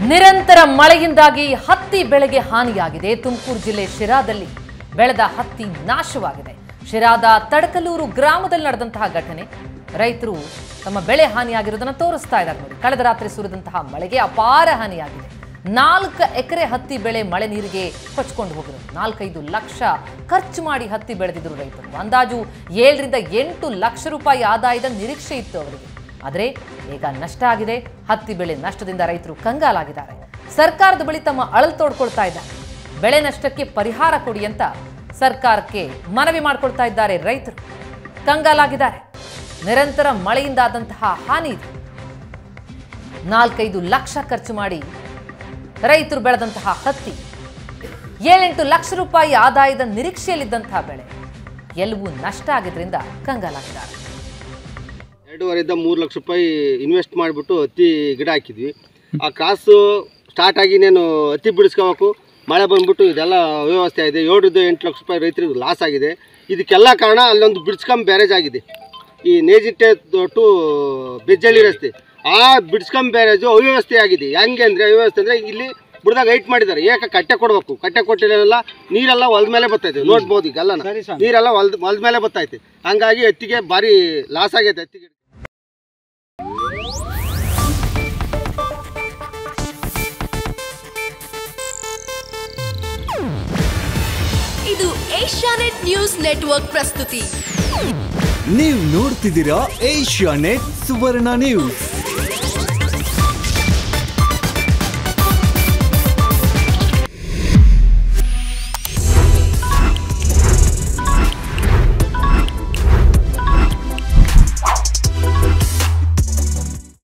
ನಿರಂತರ ಮಳೆಯಿಂದಾಗಿ ಹತ್ತಿ ಬೆಳೆಗೆ ಹಾನಿಯಾಗಿದೆ ತುಮಕೂರು ಜಿಲ್ಲೆ ಶಿರಾದಲ್ಲಿ ಬೆಳೆದ ಹತ್ತಿ ನಾಶವಾಗಿದೆ ಶಿರಾದ ತಡಕಲೂರು ಗ್ರಾಮದಲ್ಲಿ ನಡೆದಂತಹ ಘಟನೆ ರೈತರು ತಮ್ಮ ಬೆಳೆ ಹಾನಿಯಾಗಿರೋದನ್ನ ತೋರಿಸ್ತಾ ಇದ್ದಾರೆ ನೋಡಿ ಕಳೆದ ರಾತ್ರಿ ಸುರಿದಂತಹ ಮಳೆಗೆ ಅಪಾರ ಹಾನಿಯಾಗಿದೆ ನಾಲ್ಕು ಎಕರೆ ಹತ್ತಿ ಬೆಳೆ ಮಳೆ ನೀರಿಗೆ ಕೊಚ್ಕೊಂಡು ಹೋಗಿರೋದು ನಾಲ್ಕೈದು ಲಕ್ಷ ಖರ್ಚು ಮಾಡಿ ಹತ್ತಿ ಬೆಳೆದಿದ್ರು ರೈತರು ಅಂದಾಜು ಏಳರಿಂದ ಎಂಟು ಲಕ್ಷ ರೂಪಾಯಿ ಆದಾಯದ ನಿರೀಕ್ಷೆ ಇತ್ತು ಅವರಿಗೆ ಆದರೆ ಈಗ ನಷ್ಟ ಆಗಿದೆ ಹತ್ತಿ ಬೆಳೆ ನಷ್ಟದಿಂದ ರೈತರು ಕಂಗಾಲಾಗಿದ್ದಾರೆ ಸರ್ಕಾರದ ಬಳಿ ತಮ್ಮ ಅಳಲು ತೋಡ್ಕೊಳ್ತಾ ಇದ್ದಾರೆ ಬೆಳೆ ನಷ್ಟಕ್ಕೆ ಪರಿಹಾರ ಕೊಡಿ ಅಂತ ಸರ್ಕಾರಕ್ಕೆ ಮನವಿ ಮಾಡ್ಕೊಳ್ತಾ ಇದ್ದಾರೆ ರೈತರು ಕಂಗಾಲಾಗಿದ್ದಾರೆ ನಿರಂತರ ಮಳೆಯಿಂದಾದಂತಹ ಹಾನಿ ಇದೆ ನಾಲ್ಕೈದು ಲಕ್ಷ ಖರ್ಚು ಮಾಡಿ ರೈತರು ಬೆಳೆದಂತಹ ಹತ್ತಿ ಏಳೆಂಟು ಲಕ್ಷ ರೂಪಾಯಿ ಆದಾಯದ ನಿರೀಕ್ಷೆಯಲ್ಲಿದ್ದಂತಹ ಬೆಳೆ ಎಲ್ಲವೂ ನಷ್ಟ ಆಗಿದ್ರಿಂದ ಕಂಗಾಲಾಗಿದ್ದಾರೆ ಎರಡೂವರೆಯಿಂದ ಮೂರು ಲಕ್ಷ ರೂಪಾಯಿ ಇನ್ವೆಸ್ಟ್ ಮಾಡಿಬಿಟ್ಟು ಹತ್ತಿ ಗಿಡ ಹಾಕಿದ್ವಿ ಆ ಕ್ರಾಸು ಸ್ಟಾರ್ಟ್ ಆಗಿ ಇನ್ನೇನು ಹತ್ತಿ ಬಿಡಿಸ್ಕೋಬೇಕು ಮಳೆ ಬಂದ್ಬಿಟ್ಟು ಇದೆಲ್ಲ ವ್ಯವಸ್ಥೆ ಆಗಿದೆ ಏಳರಿಂದ ಎಂಟು ಲಕ್ಷ ರೂಪಾಯಿ ರೈತರಿಗೆ ಲಾಸ್ ಆಗಿದೆ ಇದಕ್ಕೆಲ್ಲ ಕಾರಣ ಅಲ್ಲೊಂದು ಬಿಡ್ಸ್ಕಂಬ್ ಬ್ಯಾರೇಜ್ ಆಗಿದೆ ಈ ನೇಜಿಟ್ಟೆ ಟು ಬೆಜ್ಜಳ್ಳಿ ರಸ್ತೆ ಆ ಬಿಡ್ಸ್ಕಂಬ್ ಬ್ಯಾರೇಜು ಅವ್ಯವಸ್ಥೆ ಆಗಿದೆ ಹೆಂಗೆ ಅಂದರೆ ಅವ್ಯವಸ್ಥೆ ಅಂದರೆ ಇಲ್ಲಿ ಬುಡದಾಗ ಹೈಟ್ ಮಾಡಿದ್ದಾರೆ ಏಕ ಕಟ್ಟೆ ಕೊಡಬೇಕು ಕಟ್ಟೆ ಕೊಟ್ಟಿಲ್ಲ ನೀರೆಲ್ಲ ಹೊಲದ ಮೇಲೆ ಬರ್ತೈತೆ ನೋಡ್ಬೋದು ಈಗ ಎಲ್ಲ ನೀರೆಲ್ಲ ಹೊಲದ ಹೊಲದ ಮೇಲೆ ಬರ್ತೈತೆ ಹಂಗಾಗಿ ಹತ್ತಿಗೆ ಭಾರಿ ಲಾಸ್ ಆಗೈತೆ ಹತ್ತಿಗೆ ಇದು ಏಷ್ಯಾನೆಟ್ ನ್ಯೂಸ್ ನೆಟ್ವರ್ಕ್ ಪ್ರಸ್ತುತಿ ನೀವು ನೋಡ್ತಿದ್ದೀರಾ ಏಷ್ಯಾ ನೆಟ್ ಸುವರ್ಣ ನ್ಯೂಸ್